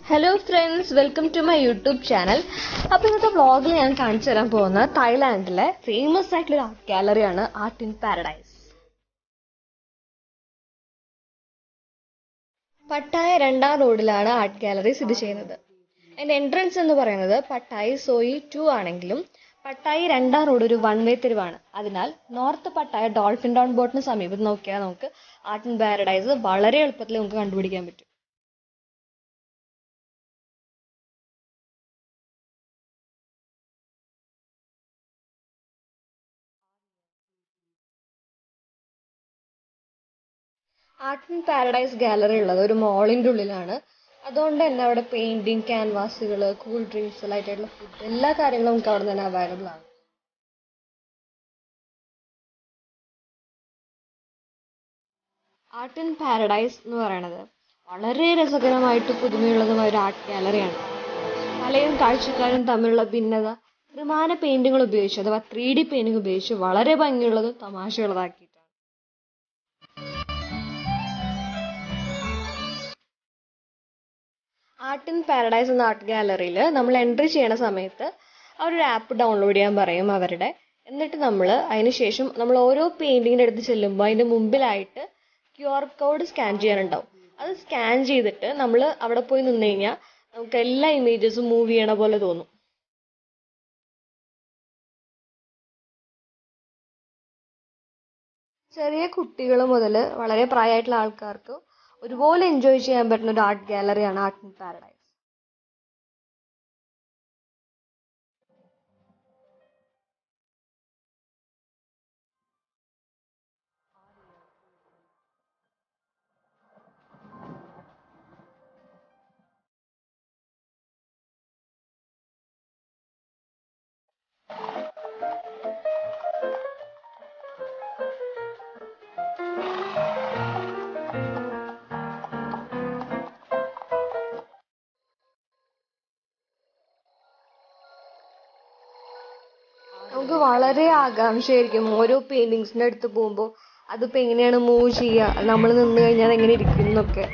hello friends welcome to my YouTube channel അപ്പോൾ ഇന്നത്തെ വ്ളോഗിൽ ഞാൻ കാണിച്ചു തരാൻ പോകുന്നത് തായ്ലാൻഡിലെ ഫേമസ് ആയിട്ടുള്ള ഒരു ആർട്ട് ഗാലറിയാണ് ആർട്ട് ഇൻ പാരഡൈസ് പട്ടായ രണ്ടാം റോഡിലാണ് ആർട്ട് ഗാലറി സ്ഥിതി ചെയ്യുന്നത് അതിന്റെ എൻട്രൻസ് എന്ന് പറയുന്നത് പട്ടായി സോയി ടു ആണെങ്കിലും പട്ടായി രണ്ടാം റോഡ് ഒരു വൺ വേ തെരുവാണ് അതിനാൽ നോർത്ത് പട്ടായ ഡോൾഫിൻ ഡൗൺ ബോട്ടിന് സമീപത്ത് നോക്കിയാൽ നമുക്ക് ആർട്ട് ഇൻ പാരഡൈസ് വളരെ എളുപ്പത്തിൽ നമുക്ക് കണ്ടുപിടിക്കാൻ പറ്റും ആർട്ട് ഇൻ പാരഡൈസ് ഗാലറി ഉള്ളത് ഒരു മോളിൻ്റെ ഉള്ളിലാണ് അതുകൊണ്ട് തന്നെ അവിടെ പെയിന്റിങ് ക്യാൻവാസുകൾ കൂൾ ഡ്രിങ്ക്സ് ലൈറ്റ് ആയിട്ടുള്ള ഫുഡ് എല്ലാ കാര്യങ്ങളും നമുക്ക് അവിടെ തന്നെ അവൈലബിൾ ആണ് ആർട്ട് ഇൻ പാരഡൈസ് എന്ന് പറയുന്നത് വളരെ രസകരമായിട്ട് പുതുമയുള്ളതുമായ ഒരു ആർട്ട് ഗാലറിയാണ് കലയും കാഴ്ചക്കാരും തമ്മിലുള്ള ഭിന്നത ത്രിമാന പെയിന്റുകൾ ഉപയോഗിച്ച് അഥവാ ത്രീ ഡി പെയിന്റിംഗ് ഉപയോഗിച്ച് വളരെ ഭംഗിയുള്ളതും തമാശയുള്ളതാക്കിയിട്ടാണ് ആർട്ട് ഇൻ പാരഡൈസ് എന്ന ആർട്ട് ഗാലറിയിൽ നമ്മൾ എൻട്രി ചെയ്യണ സമയത്ത് അവരൊരു ആപ്പ് ഡൗൺലോഡ് ചെയ്യാൻ പറയും അവരുടെ എന്നിട്ട് നമ്മൾ അതിന് ശേഷം നമ്മൾ ഓരോ പെയിന്റിങ്ങിൻ്റെ അടുത്ത് ചെല്ലുമ്പോൾ അതിൻ്റെ മുമ്പിലായിട്ട് ക്യു ആർ കോഡ് സ്കാൻ ചെയ്യാനുണ്ടാവും അത് സ്കാൻ ചെയ്തിട്ട് നമ്മൾ അവിടെ പോയി നിന്ന് കഴിഞ്ഞാൽ നമുക്ക് എല്ലാ ഇമേജസും മൂവ് ചെയ്യണ പോലെ തോന്നും ചെറിയ കുട്ടികൾ മുതൽ വളരെ പ്രായമായിട്ടുള്ള ആൾക്കാർക്ക് ഒരുപോലെ എൻജോയ് ചെയ്യാൻ പറ്റുന്ന ഒരു ആർട്ട് ഗാലറിയാണ് ആർട്ട് ഇൻ പാരഡൈസ് നമുക്ക് വളരെ ആകാംക്ഷയായിരിക്കും ഓരോ പെയിന്റിങ്സിന്റെ അടുത്ത് പോകുമ്പോൾ അതിപ്പോ എങ്ങനെയാണ് മൂവ് ചെയ്യുക നമ്മൾ നിന്ന് കഴിഞ്ഞാൽ അത് എങ്ങനെ ഇരിക്കും എന്നൊക്കെ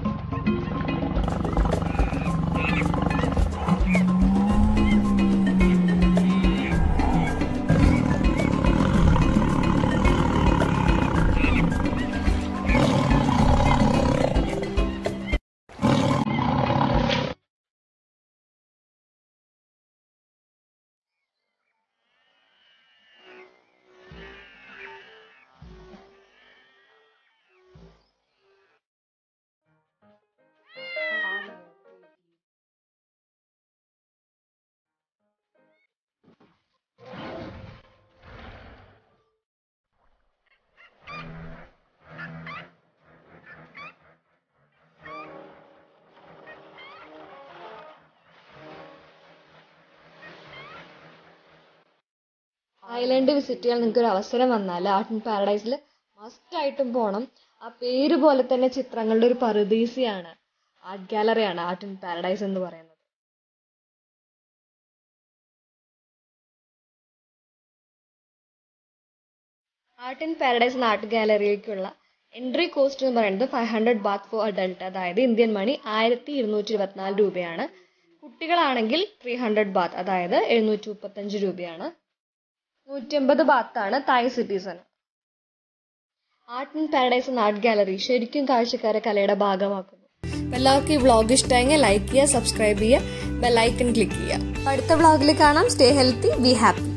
ഐലൻഡ് വിസിറ്റ് ചെയ്യാൻ നിങ്ങൾക്ക് ഒരു അവസരം വന്നാൽ ആർട്ട് ഇൻ പാരഡൈസിൽ മസ്റ്റ് ആയിട്ടും പോകണം ആ പേര് പോലെ തന്നെ ചിത്രങ്ങളുടെ ഒരു പറുദീസിയാണ് ആർട്ട് ഗാലറിയാണ് ആർട്ട് ഇൻ പാരഡൈസ് എന്ന് പറയുന്നത് ആർട്ട് ഇൻ പാരഡൈസ് എന്ന ആർട്ട് ഗാലറിയിലേക്കുള്ള എൻട്രി കോസ്റ്റ് എന്ന് പറയുന്നത് five hundred baht for adult അതായത് ഇന്ത്യൻ മണി ആയിരത്തി ഇരുന്നൂറ്റി ഇരുപത്തിനാല് രൂപയാണ് കുട്ടികളാണെങ്കിൽ ത്രീ ഹൺഡ്രഡ് ബാത്ത് അതായത് എഴുന്നൂറ്റി മുപ്പത്തഞ്ച് രൂപയാണ് നൂറ്റമ്പത് ബാത്താണ് Thai citizen art in paradise എന്ന ആർട്ട് ഗാലറി ശരിക്കും കാഴ്ചക്കാരെ കലയുടെ ഭാഗമാക്കുന്നു എല്ലാവർക്കും ഈ വ്ളോഗ് ഇഷ്ടമെങ്കിൽ ലൈക്ക് ചെയ്യുക സബ്സ്ക്രൈബ് ചെയ്യുക ബെല്ലൈക്കൺ ക്ലിക്ക് ചെയ്യുക അടുത്ത വ്ളോഗിൽ കാണാം സ്റ്റേ ഹെൽത്തി ബി ഹാപ്പി